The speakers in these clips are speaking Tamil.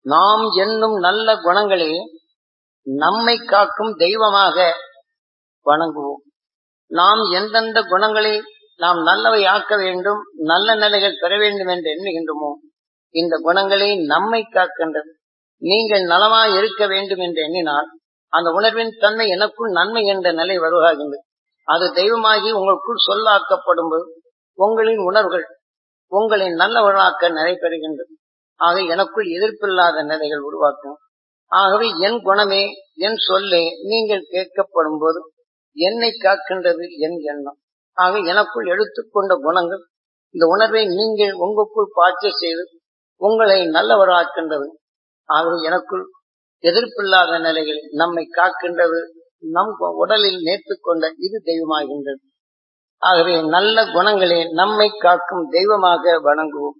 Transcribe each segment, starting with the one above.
நாம் என்னும் நல்ல குணங்களே நம்மை காக்கும் தெய்வமாக வணங்குவோம் நாம் எந்தெந்த குணங்களை நாம் நல்லவை ஆக்க வேண்டும் நல்ல நிலைகள் பெற வேண்டும் என்று எண்ணுகின்றோமோ இந்த குணங்களே நம்மை காக்கின்றது நீங்கள் நலமாய் இருக்க வேண்டும் என்று எண்ணினால் அந்த உணர்வின் தன்மை எனக்குள் நன்மை என்ற நிலை வருவாகின்றது அது தெய்வமாகி உங்களுக்குள் சொல்லாக்கப்படும் போது உங்களின் உணர்வுகள் உங்களை நல்லவர்களாக்க நடைபெறுகின்றது ஆக எனக்குள் எதிர்ப்பில்லாத நிலைகள் உருவாக்கும் ஆகவே என் குணமே என் சொல்லே நீங்கள் கேட்கப்படும் போது என்னை காக்கின்றது என் எண்ணம் ஆக எனக்குள் எடுத்துக்கொண்ட குணங்கள் இந்த உணர்வை நீங்கள் உங்களுக்குள் பாய்ச்ச செய்து உங்களை நல்லவராக்கின்றது ஆகவே எனக்குள் எதிர்ப்பில்லாத நிலைகள் நம்மை காக்கின்றது நம் உடலில் நேர்த்துக்கொண்ட இது தெய்வமாகின்றது ஆகவே நல்ல குணங்களே நம்மை காக்கும் தெய்வமாக வணங்குவோம்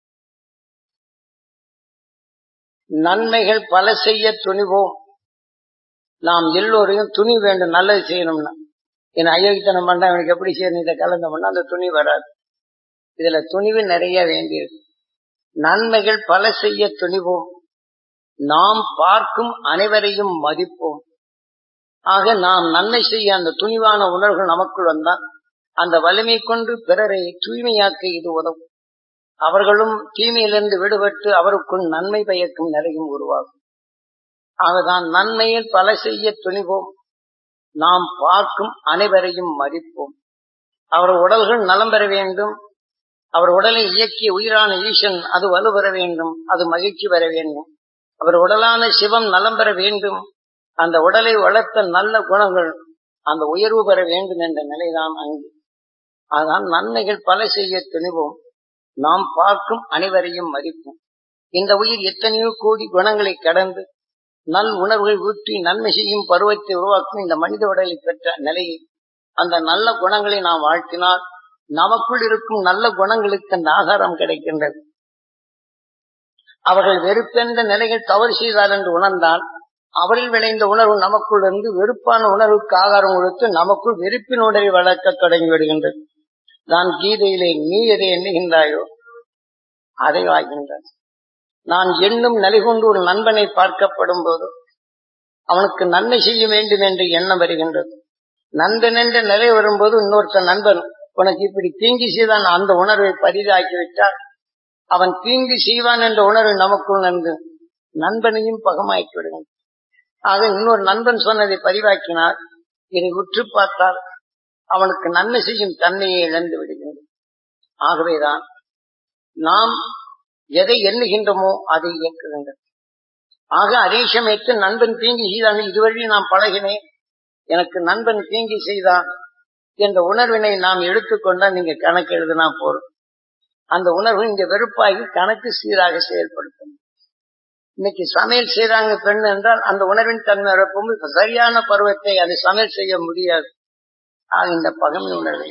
நன்மைகள் பல செய்ய துணிவோம் நாம் எல்லோரையும் துணி வேண்டும் நல்லது செய்யணும்னா என் அயோக்கித்தனம் பண்ணா எனக்கு எப்படி செய்யணும் இதை கலந்தோம்னா அந்த துணி வராது இதுல துணிவு நிறைய வேண்டியிருக்கு நன்மைகள் பல செய்ய துணிவோம் நாம் பார்க்கும் அனைவரையும் மதிப்போம் ஆக நாம் நன்மை செய்ய அந்த துணிவான உணர்வுகள் நமக்குள் வந்தால் அந்த வலிமை கொண்டு பிறரை தூய்மையாக்க இது உதவும் அவர்களும் தீமையிலிருந்து விடுபட்டு அவருக்குள் நன்மை பயக்கும் நிலையும் உருவாகும் ஆகதான் நன்மையில் பல செய்ய துணிவோம் நாம் பார்க்கும் அனைவரையும் மதிப்போம் அவர் உடல்கள் நலம் பெற வேண்டும் அவர் உடலை இயக்கிய உயிரான ஈசன் அது வலுப்பெற வேண்டும் அது மகிழ்ச்சி பெற வேண்டும் அவர் உடலான சிவம் நலம் பெற வேண்டும் அந்த உடலை வளர்த்த நல்ல குணங்கள் அந்த உயர்வு பெற வேண்டும் என்ற நிலைதான் அங்கு அதான் நன்மைகள் பல செய்ய துணிவோம் நாம் பார்க்கும் அனைவரையும் மதிப்போம் இந்த உயிர் எத்தனையோ கோடி குணங்களை கடந்து நல் உணர்வுகள் ஊற்றி நன்மை செய்யும் பருவத்தை உருவாக்கும் இந்த மனித உடலை பெற்ற நிலையை அந்த நல்ல குணங்களை நாம் வாழ்த்தினால் நமக்குள் இருக்கும் நல்ல குணங்களுக்கு அந்த ஆகாரம் கிடைக்கின்றது அவர்கள் வெறுப்பென்ற நிலைகள் தவறு செய்தார் என்று உணர்ந்தால் அவரில் விளைந்த உணர்வு நமக்குள் இருந்து வெறுப்பான உணர்வுக்கு ஆகாரம் கொடுத்து நமக்குள் வெறுப்பின் உணர்வை வளர்க்க தொடங்கி விடுகின்றது நான் கீதையிலே நீ எதை எண்ணுகின்றாயோ அதை ஆகின்றான் நான் எண்ணும் நிலை கொண்டு ஒரு நண்பனை பார்க்கப்படும் போது அவனுக்கு நன்மை செய்ய வேண்டும் என்று எண்ணம் வருகின்றது நண்பன் என்ற நிலை வரும்போது இன்னொருத்த நண்பன் உனக்கு இப்படி தீங்கி செய்தான் அந்த உணர்வை பரிதாக்கிவிட்டால் அவன் தீங்கு செய்வான் என்ற உணர்வு நமக்குள் நன்று நண்பனையும் பகமாக்கி விடுகின்றது ஆக இன்னொரு நண்பன் சொன்னதை பதிவாக்கினால் இதை உற்று பார்த்தால் அவனுக்கு நன்மை செய்யும் தன்மையை இழந்து விடுகின்றது ஆகவேதான் நாம் எதை எண்ணுகின்றோமோ அதை இயக்குகின்றது ஆக அதே சமயத்தில் நண்பன் தீங்கி செய்தான் இதுவரை நாம் பழகினேன் எனக்கு நண்பன் தீங்கி செய்தான் என்ற உணர்வினை நாம் எடுத்துக்கொண்டால் நீங்க கணக்கு எழுதினா போறோம் அந்த உணர்வு இங்க வெறுப்பாகி கணக்கு சீராக செயல்படுத்தும் இன்னைக்கு சமையல் செய்யறாங்க பெண் என்றால் அந்த உணர்வின் தன்மை வரப்போது இப்ப சரியான பருவத்தை அது சமையல் செய்ய முடியாது ஆக இந்த பகமை உணர்வை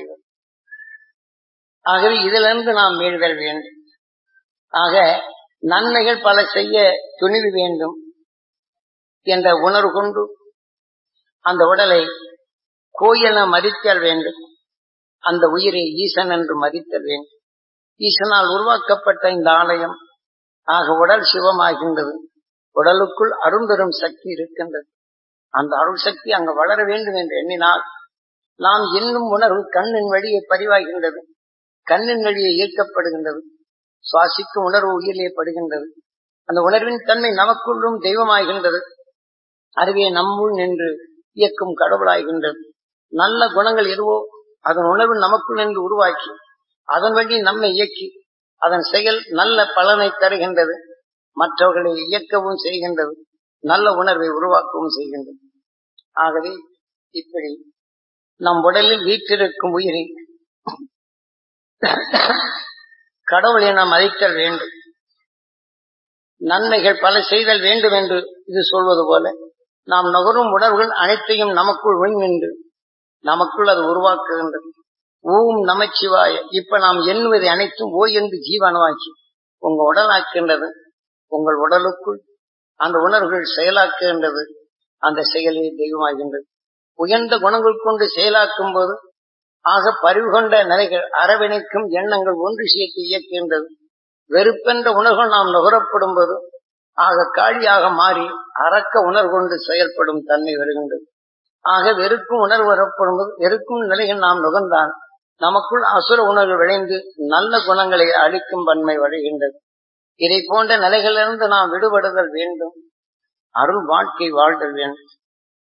ஆகவே இதிலிருந்து நாம் மீள்தல் வேண்டும் ஆக நன்மைகள் பல செய்ய துணிவு வேண்டும் என்ற உணர்வு கொண்டு அந்த உடலை கோயில மதித்தல் வேண்டும் அந்த உயிரை ஈசன் என்று மதித்தல் வேண்டும் ஈசனால் உருவாக்கப்பட்ட இந்த ஆலயம் ஆக உடல் சிவமாகின்றது உடலுக்குள் அரும்பெரும் சக்தி இருக்கின்றது அந்த அருள் சக்தி அங்கு வளர வேண்டும் என்று எண்ணினால் நாம் இன்னும் உணர்வு கண்ணின் வழியே பதிவாகின்றது கண்ணின் வழியே இயக்கப்படுகின்றது சுவாசிக்கும் உணர்வு உயிரிலே படுகின்றது அந்த உணர்வின் தன்மை நமக்குள்ளும் தெய்வமாகின்றது அதுவே நம்முள் நின்று இயக்கும் கடவுளாகின்றது நல்ல குணங்கள் எதுவோ அதன் உணர்வு நமக்குள் நின்று உருவாக்கி அதன் வழி நம்மை இயக்கி அதன் செயல் நல்ல பலனை தருகின்றது மற்றவர்களை இயக்கவும் செய்கின்றது நல்ல உணர்வை உருவாக்கவும் செய்கின்றது ஆகவே இப்படி நம் உடலில் வீற்றிருக்கும் உயிரை கடவுளை நாம் மதித்தல் வேண்டும் நன்மைகள் பல செய்தல் வேண்டும் என்று இது சொல்வது போல நாம் நுகரும் உணர்வுகள் அனைத்தையும் நமக்குள் உள்நின்று நமக்குள் அது உருவாக்குகின்றது ஓம் நமச்சிவாய இப்ப நாம் எண்ணுவதை அனைத்தும் ஓ என்று ஜீவனவாக்கி உங்க உடலாக்குகின்றது உங்கள் உடலுக்குள் அந்த உணர்வுகள் செயலாக்குகின்றது அந்த செயலே தெய்வமாகின்றது உயர்ந்த குணங்கள் கொண்டு செயலாக்கும் போது ஆக பறிவு கொண்ட நிலைகள் அரவணைக்கும் எண்ணங்கள் ஒன்று சேர்த்து இயக்குகின்றது வெறுப்பென்ற உணர்வுகள் நாம் நுகரப்படும் போது ஆக காளியாக மாறி அறக்க உணர்வு கொண்டு செயல்படும் தன்மை வருகின்றது ஆக வெறுக்கும் உணர்வு வரப்படும் வெறுக்கும் நிலையில் நாம் நுகர்ந்தால் நமக்குள் அசுர உணர்வு விளைந்து நல்ல குணங்களை அளிக்கும் பன்மை வருகின்றது இதை போன்ற நிலைகளிலிருந்து நாம் விடுபடுதல் வேண்டும் அருள் வாழ்க்கை வாழ்தல் வேண்டும்